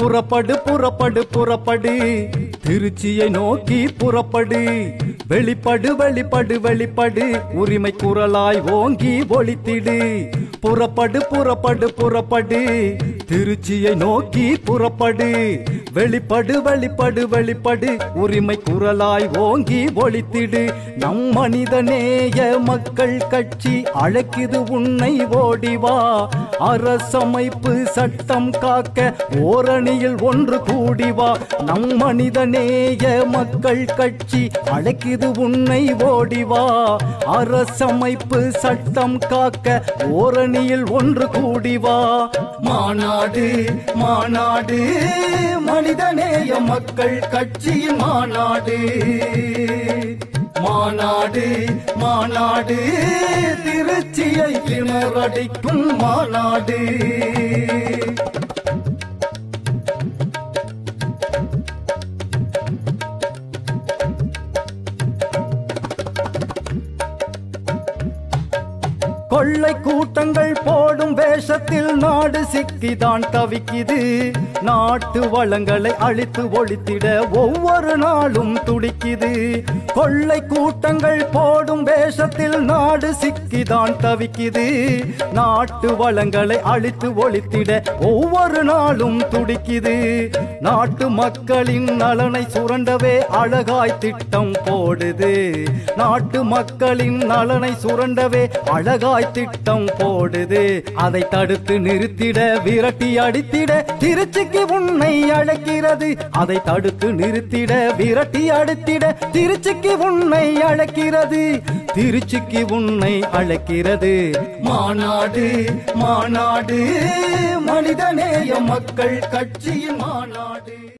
புறப்படு புறப்படு புறப்படு திருச்சியை நோக்கி புறப்படு வெளிப்படு வெளிப்படு வெளிப்படு உரிமை குரலாய் ஓங்கி ஒளித்திடு புறப்படு புறப்படு புறப்படு திருச்சியை நோக்கி புறப்படு வெளிப்படு வெளிப்படு வெளிப்படு உரிமை குரலாய் ஓங்கி ஒளித்திடு நம் மனிதநேய மக்கள் கட்சி அழைக்குது உன்னை ஓடிவா அரசமைப்பு சட்டம் காக்க ஓரணியில் ஒன்று கூடிவா நம் மனிதநேய மக்கள் கட்சி அழைக்குது உன்னை ஓடிவா அரசமைப்பு சட்டம் காக்க ஓரணியில் ஒன்று கூடிவா மாநாடு மாநாடு மனிதநேய மக்கள் கட்சியின் மாநாடு மாநாடு மாநாடு திருச்சியை கிணறடிக்கும் மாநாடு கொள்ளை கூட்டங்கள் போடும் வேஷத்தில் நாடு சிக்கிதான் தவிக்குது நாட்டு வளங்களை அழித்து ஒழித்திட ஒவ்வொரு நாளும் துடிக்குது கொள்ளை கூட்டங்கள் போடும் வேஷத்தில் நாடு சிக்கிதான் தவிக்குது நாட்டு வளங்களை அழித்து ஒழித்திட ஒவ்வொரு நாளும் துடிக்குது நாட்டு மக்களின் நலனை சுரண்டவே அழகாய் திட்டம் போடுது நாட்டு மக்களின் நலனை சுரண்டவே அழகாய் திட்டம் போடுது அதை தடுத்து நிறுத்திட விரட்டி அடித்திட திருச்சிக்கு உன்னை அழைக்கிறது அதை தடுத்து நிறுத்திட விரட்டி அடித்திட திருச்சிக்கு உன்னை அழைக்கிறது திருச்சிக்கு உன்னை அழைக்கிறது மாநாடு மாநாடு மனிதநேய மக்கள் கட்சியின் மாநாடு